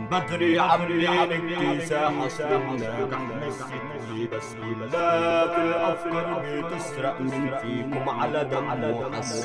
بدري عاملين اكتساح ناجح مسكتني بس كلها في الافكار بتسرق من فيكم على دم وحس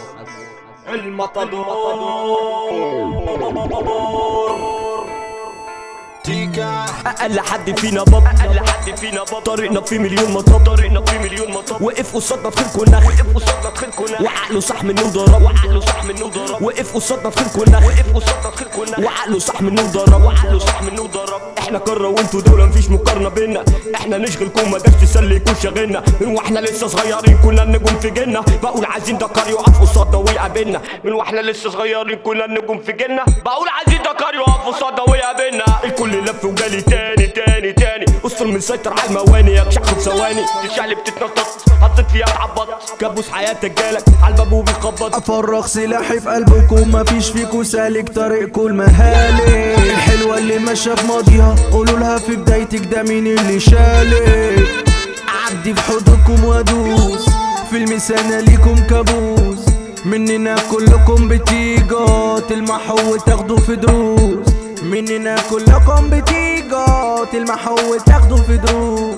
المطدور تيكا اقل حد فينا باب اقل حد فينا باب طريقنا في مليون مطب طريقنا في مليون مطب وقف قصادنا في كنا وقف قصادنا في كنا وعقله صح منه ضرب وعقله صح منه ضرب وقف قصادنا في كنا وقف قصادنا في كنا وعقله صح منه ضرب وعقله صح منه ضرب احنا قاره وانتوا دول مفيش مقارنه بينا احنا نشغلكم ما داش تسلي يكون شاغلنا من واحنا لسه صغيرين كنا النجوم في جيلنا بقول عايزين دكار يقف قصادنا ويقابلنا من واحنا لسه صغيرين كنا النجوم في جيلنا بقول عايزين دكار يقف قصادنا ويقابلنا الكل لف وجالي تاني تاني تاني اسطر مسيطر على المواني يا بشع في ثواني تشعلي بتتنطط حطيت فيها اتعبط كابوس حياتك جالك على الباب وبيخبط افرغ سلاحي في قلبكم مفيش فيكو سالك طريقكم المهالك الحلوة اللي ماشية في ماضيها قولوا لها في بدايتك ده مين اللي شالك اعدي في حوضكم وادوس في المثانة ليكم كابوس مننا كلكم بتيجوا تلمحوا وتاخدوا في دروس مننا كلكم بتيجوا تلمحوا وتاخدوا في دروس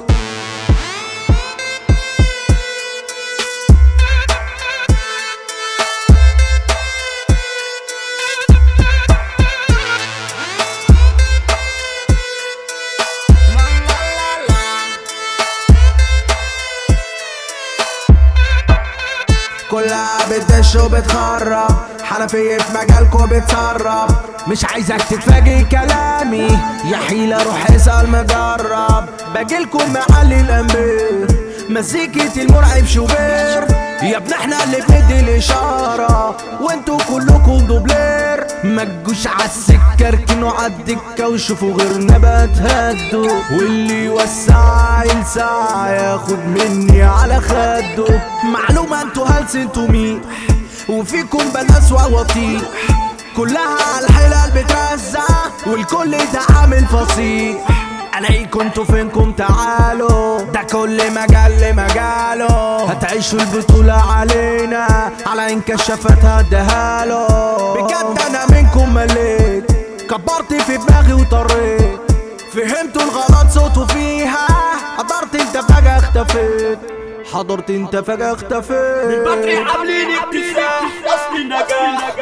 كلها بتدش وبتخرب حنفية في مجالكوا بتسرب مش عايزك تتفاجئ كلامي يا حيلة روح اسأل مجرب باجيلكم معلي الانبير مزيكة المرعب شوبير يا ابن احنا اللي بندي الاشارة وانتوا كلكم دوبلير ما تجوش عالسكة اركنوا عالدكة وشوفوا غيرنا بتهدوا واللي يوسع يلسع ياخد مني على خده معلومة انتوا هلس انتوا مين وفيكم بناس وطيح كلها على الحلال بترزع والكل ده عامل فصيح الاقيكم انتوا فينكم تعالوا ده كل مجال لمجاله هتعيشوا البطولة علينا على انكشافات هديهاله بجد انا منكم مليت كبرت في دماغي وطريت فهمتوا الغلط صوته فيها حضرت انت فجأة اختفيت حضرت انت فجأة اختفيت بدري عاملين اكتساح اصل النجاح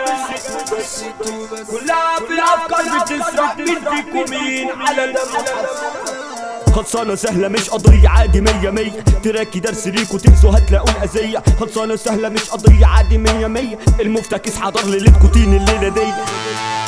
كلها في الافكار بتسرق مين فيكم مين على دم وحس خلصانة سهلة مش قضية عادي مية مية تراكي درس ليكوا تنسوا هتلاقوا الأذية خلصانة سهلة مش قضية عادي مية مية المفتكس حضر ليلتكوا تين الليلة دي